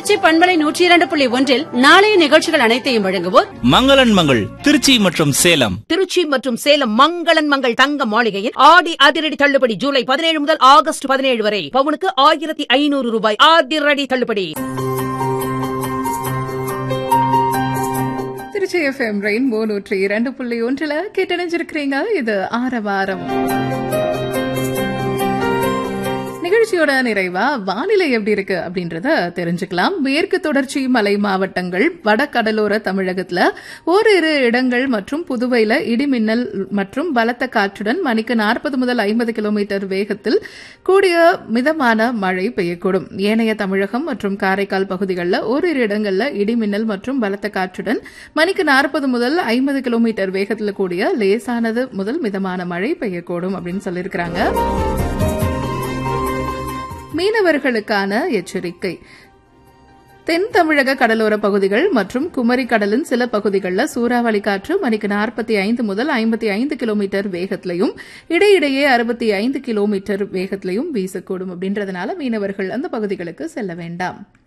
திருச்சி பண்பலை நூற்றி இரண்டு புள்ளி ஒன்றில் நாளைய நிகழ்ச்சிகள் அனைத்தையும் வழங்குவோர் மங்களன் மங்கள் திருச்சி மற்றும் சேலம் திருச்சி மற்றும் சேலம் மங்களன் மங்கள் தங்க மாளிகையில் ஆடி அதிரடி தள்ளுபடி ஜூலை பதினேழு முதல் ஆகஸ்ட் பதினேழு வரை பவுனுக்கு ஆயிரத்தி ஐநூறு ரூபாய் அதிரடி தள்ளுபடி திருச்சி எஃப்எம் ரெயின்போ நூற்றி இரண்டு புள்ளி ஒன்றுல கேட்டணிஞ்சிருக்கிறீங்க இது ஆரவாரம் நிகழ்ச்சியோட நிறைவா வானிலை எப்படி இருக்கு அப்படின்றத தெரிஞ்சுக்கலாம் மேற்கு தொடர்ச்சி மலை மாவட்டங்கள் வடகடலோர தமிழகத்துல ஓரிரு இடங்கள் மற்றும் புதுவையில இடிமின்னல் மற்றும் பலத்த காற்றுடன் மணிக்கு நாற்பது முதல் ஐம்பது கிலோமீட்டர் வேகத்தில் கூடிய மிதமான மழை பெய்யக்கூடும் ஏனைய தமிழகம் மற்றும் காரைக்கால் பகுதிகளில் ஓரிரு இடங்கள்ல இடிமின்னல் மற்றும் பலத்த காற்றுடன் மணிக்கு நாற்பது முதல் ஐம்பது கிலோமீட்டர் வேகத்தில் கூடிய லேசானது முதல் மிதமான மழை பெய்யக்கூடும் அப்படின்னு சொல்லியிருக்கிறாங்க மீனவர்களுக்கான எச்சரிக்கை தென் தமிழக கடலோர பகுதிகள் மற்றும் குமரி கடலின் சில பகுதிகளில் சூறாவளி காற்று மணிக்கு நாற்பத்தி ஐந்து முதல் ஐம்பத்தி ஐந்து கிலோமீட்டர் வேகத்திலையும் இடையிடையே அறுபத்தி ஐந்து கிலோமீட்டர் வேகத்திலையும் வீசக்கூடும் அப்படின்றதுனால மீனவர்கள் அந்த பகுதிகளுக்கு செல்ல வேண்டாம்